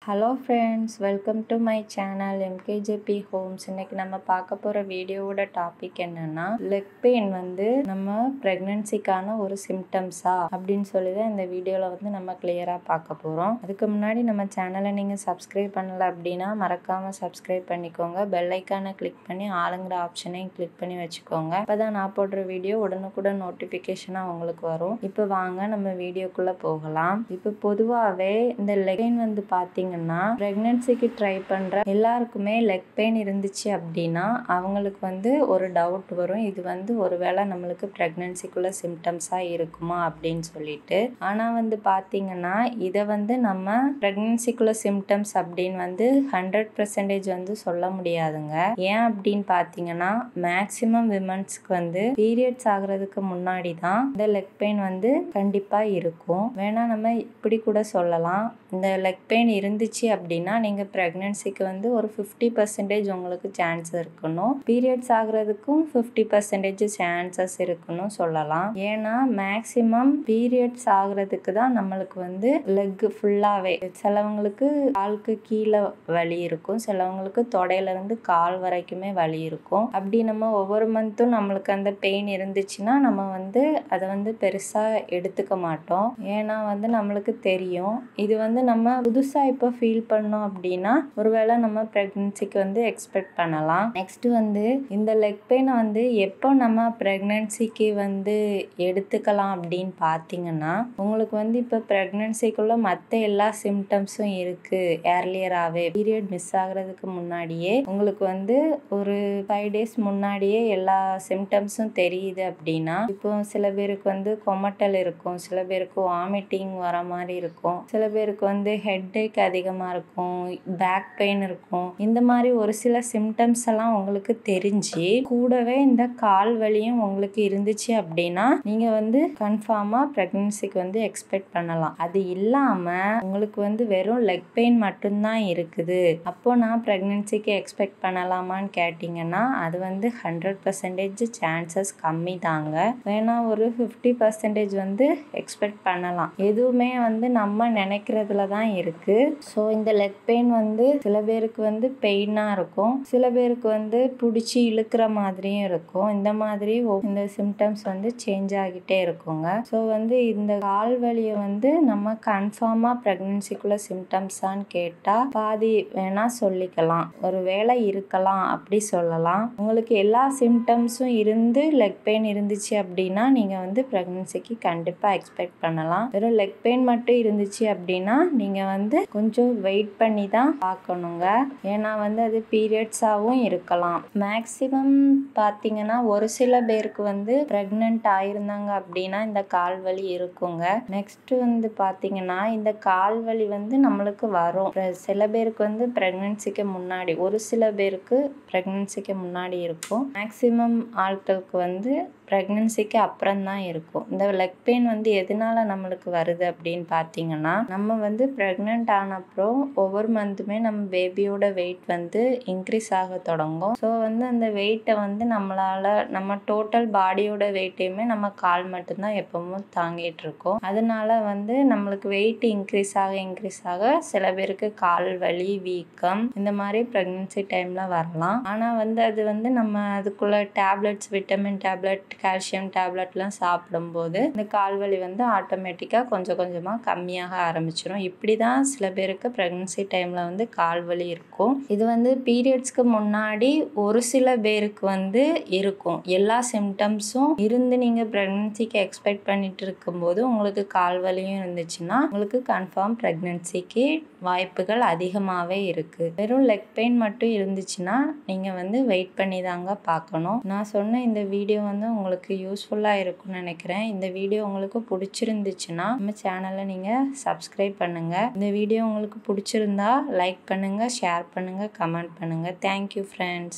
hello friends welcome to my channel MKJB homes இன்னைக்கு நம்ம பார்க்க போகிற வீடியோவோட டாபிக் என்னன்னா லெக் பெயின் வந்து நம்ம ப்ரெக்னென்சிக்கான ஒரு சிம்டம்ஸா அப்படின்னு சொல்லி தான் இந்த வீடியோவில் வந்து நம்ம கிளியராக பார்க்க போகிறோம் அதுக்கு முன்னாடி நம்ம சேனலை நீங்கள் சப்ஸ்கிரைப் பண்ணல அப்படின்னா மறக்காமல் சப்ஸ்கிரைப் பண்ணிக்கோங்க பெல் ஐக்கானை கிளிக் பண்ணி ஆளுங்கிற ஆப்ஷனையும் கிளிக் பண்ணி வச்சுக்கோங்க அப்போ தான் நான் போடுற வீடியோ உடனுக்குடன் நோட்டிஃபிகேஷனாக உங்களுக்கு வரும் இப்போ வாங்க நம்ம வீடியோக்குள்ளே போகலாம் இப்போ பொதுவாகவே இந்த லெக் பெயின் வந்து பார்த்தீங்கன்னா ப்ரெக்னென்சிக்கு ட்ரை பண்ணுற எல்லாருக்குமே லெக் பெயின் இருந்துச்சு அப்படின்னா அவங்களுக்கு வந்து ஒரு டவுட் வரும் இது வந்து ஒருவேளை நம்மளுக்கு ப்ரெக்னென்சிக்குள்ள சிம்டம்ஸாக இருக்குமா அப்படின்னு சொல்லிட்டு ஆனால் வந்து பார்த்தீங்கன்னா இதை வந்து நம்ம ப்ரெக்னென்சிக்குள்ள சிம்டம்ஸ் அப்படின்னு வந்து ஹண்ட்ரட் பர்சன்டேஜ் வந்து சொல்ல முடியாதுங்க ஏன் அப்படின்னு பார்த்தீங்கன்னா மேக்சிமம் விமன்ஸ்க்கு வந்து பீரியட்ஸ் ஆகுறதுக்கு முன்னாடி தான் இந்த லெக் பெயின் வந்து கண்டிப்பாக இருக்கும் வேணா நம்ம இப்படி கூட சொல்லலாம் இந்த லெக் பெயின் இருந்துச்சு அப்படின்னா நீங்கள் ப்ரெக்னென்சிக்கு வந்து ஒரு ஃபிஃப்டி பர்சன்டேஜ் உங்களுக்கு சான்ஸ் இருக்கணும் பீரியட்ஸ் ஆகுறதுக்கும் ஃபிஃப்டி பர்சன்டேஜ் சான்சஸ் இருக்குன்னு சொல்லலாம் ஏன்னா மேக்சிமம் பீரியட்ஸ் ஆகுறதுக்கு தான் நம்மளுக்கு வந்து லெக் ஃபுல்லாகவே சிலவங்களுக்கு காலுக்கு கீழே வலி இருக்கும் சிலவங்களுக்கு தொடையிலேருந்து கால் வரைக்குமே வலி இருக்கும் அப்படி நம்ம ஒவ்வொரு மந்த்தும் நம்மளுக்கு அந்த பெயின் இருந்துச்சுன்னா நம்ம வந்து அதை வந்து பெருசாக எடுத்துக்க மாட்டோம் ஏன்னா வந்து நம்மளுக்கு தெரியும் இது வந்து நம்ம புதுசாக இப்போ ஃபீல் பண்ணோம் அப்படின்னா ஒருவேளை நம்ம ப்ரெக்னென்சிக்கு வந்து எக்ஸ்பெக்ட் பண்ணலாம் நெக்ஸ்ட் வந்து இந்த லெக் பெயினை வந்து எப்போ நம்ம ப்ரெக்னென்சிக்கு வந்து எடுத்துக்கலாம் அப்படின்னு பார்த்தீங்கன்னா உங்களுக்கு வந்து இப்போ ப்ரெக்னென்சிக்குள்ள மற்ற எல்லா சிம்டம்ஸும் இருக்குது ஏர்லியராகவே பீரியட் மிஸ் ஆகுறதுக்கு முன்னாடியே உங்களுக்கு வந்து ஒரு ஃபைவ் டேஸ் முன்னாடியே எல்லா சிம்டம்ஸும் தெரியுது அப்படின்னா இப்போ சில பேருக்கு வந்து கொமட்டல் இருக்கும் சில பேருக்கு வாமிட்டிங் வர மாதிரி இருக்கும் சில பேருக்கு வந்து ஹெட் ஏக் அதிகமாக இருக்கும் பேக் பெயின் இருக்கும் இந்த மாதிரி ஒரு சில சிம்டம்ஸ் எல்லாம் உங்களுக்கு தெரிஞ்சு கூடவே இந்த கால் வலியும் உங்களுக்கு இருந்துச்சு அப்படின்னா நீங்கள் வந்து கன்ஃபார்மாக ப்ரெக்னென்சிக்கு வந்து எக்ஸ்பெக்ட் பண்ணலாம் அது இல்லாமல் உங்களுக்கு வந்து வெறும் லெக் பெயின் மட்டும்தான் இருக்குது அப்போ நான் ப்ரெக்னென்சிக்கு எக்ஸ்பெக்ட் பண்ணலாமான்னு கேட்டிங்கன்னா அது வந்து ஹண்ட்ரட் பர்சன்டேஜ் சான்சஸ் கம்மி தாங்க வேணா ஒரு ஃபிஃப்டி பர்சன்டேஜ் வந்து எக்ஸ்பெக்ட் பண்ணலாம் எதுவுமே வந்து நம்ம நினைக்கிறதுல தான் இருக்கு ஸோ இந்த லெக் பெயின் வந்து சில பேருக்கு வந்து பெயினாக இருக்கும் சில பேருக்கு வந்து பிடிச்சி இழுக்கிற மாதிரியும் இருக்கும் இந்த மாதிரி இந்த சிம்டம்ஸ் வந்து சேஞ்ச் ஆகிட்டே இருக்குங்க ஸோ வந்து இந்த கால் வலியை வந்து நம்ம கன்ஃபார்மாக ப்ரெக்னென்சிக்குள்ள சிம்டம்ஸான்னு கேட்டால் பாதி வேணால் சொல்லிக்கலாம் ஒரு வேலை இருக்கலாம் அப்படி சொல்லலாம் உங்களுக்கு எல்லா சிம்டம்ஸும் இருந்து லெக் பெயின் இருந்துச்சு அப்படின்னா நீங்கள் வந்து ப்ரெக்னென்சிக்கு கண்டிப்பாக எக்ஸ்பெக்ட் பண்ணலாம் வெறும் லெக் பெயின் மட்டும் இருந்துச்சு அப்படின்னா நீங்கள் வந்து கொஞ்சம் வெயிட் பண்ணி தான் பார்க்கணுங்க ஏன்னா வந்து அது பீரியட்ஸாகவும் இருக்கலாம் மேக்ஸிமம் பார்த்தீங்கன்னா ஒரு சில பேருக்கு வந்து ப்ரெக்னென்ட் ஆயிருந்தாங்க அப்படின்னா இந்த கால் வலி இருக்குங்க நெக்ஸ்ட் வந்து பார்த்தீங்கன்னா இந்த கால் வலி வந்து நம்மளுக்கு வரும் சில பேருக்கு வந்து ப்ரெக்னென்சிக்கு முன்னாடி ஒரு சில பேருக்கு ப்ரெக்னென்சிக்கு முன்னாடி இருக்கும் மேக்ஸிமம் ஆட்களுக்கு வந்து ப்ரெக்னென்சிக்கு அப்புறம் தான் இருக்கும் இந்த லெக் பெயின் வந்து எதனால நம்மளுக்கு வருது அப்படின்னு பார்த்தீங்கன்னா நம்ம வந்து ப்ரெக்னென்ட் ஆனப்புறம் ஒவ்வொரு மந்த்துமே நம்ம பேபியோட வெயிட் வந்து இன்க்ரீஸ் ஆக தொடங்கும் ஸோ வந்து அந்த வெயிட்டை வந்து நம்மளால் நம்ம டோட்டல் பாடியோட வெயிட்டையுமே நம்ம கால் மட்டும்தான் எப்பவும் தாங்கிட்டு இருக்கோம் அதனால வந்து நம்மளுக்கு வெயிட் இன்க்ரீஸ் ஆக இன்க்ரீஸ் ஆக சில பேருக்கு கால் வலி வீக்கம் இந்த மாதிரி ப்ரெக்னென்சி டைமில் வரலாம் ஆனால் வந்து அது வந்து நம்ம அதுக்குள்ள டேப்லெட்ஸ் விட்டமின் டேப்லெட் கால்சியம் டேப்லெட்லாம் சாப்பிடும்போது இந்த கால்வலி வந்து ஆட்டோமேட்டிக்காக கொஞ்சம் கொஞ்சமாக கம்மியாக ஆரம்பிச்சிடும் இப்படி தான் சில பேருக்கு ப்ரெக்னன்சி டைமில் வந்து கால்வலி இருக்கும் இது வந்து பீரியட்ஸ்க்கு முன்னாடி ஒரு சில பேருக்கு வந்து இருக்கும் எல்லா சிம்டம்ஸும் இருந்து நீங்கள் ப்ரெக்னன்சிக்கு எக்ஸ்பெக்ட் பண்ணிட்டு இருக்கும்போது உங்களுக்கு கால்வலியும் இருந்துச்சுன்னா உங்களுக்கு கன்ஃபார்ம் ப்ரெக்னன்சிக்கு வாய்ப்புகள் அதிகமாகவே இருக்குது வெறும் லெக் பெயின் மட்டும் இருந்துச்சுன்னா நீங்கள் வந்து வெயிட் பண்ணி தாங்க பார்க்கணும் நான் சொன்ன இந்த வீடியோ வந்து உங்களுக்கு யூஸ்ஃபுல்லாக இருக்கும்னு நினைக்கிறேன் இந்த வீடியோ உங்களுக்கு பிடிச்சிருந்துச்சுன்னா நம்ம சேனலை நீங்கள் சப்ஸ்கிரைப் பண்ணுங்கள் இந்த வீடியோ உங்களுக்கு பிடிச்சிருந்தா லைக் பண்ணுங்கள் ஷேர் பண்ணுங்கள் கமெண்ட் பண்ணுங்கள் தேங்க்யூ ஃப்ரெண்ட்ஸ்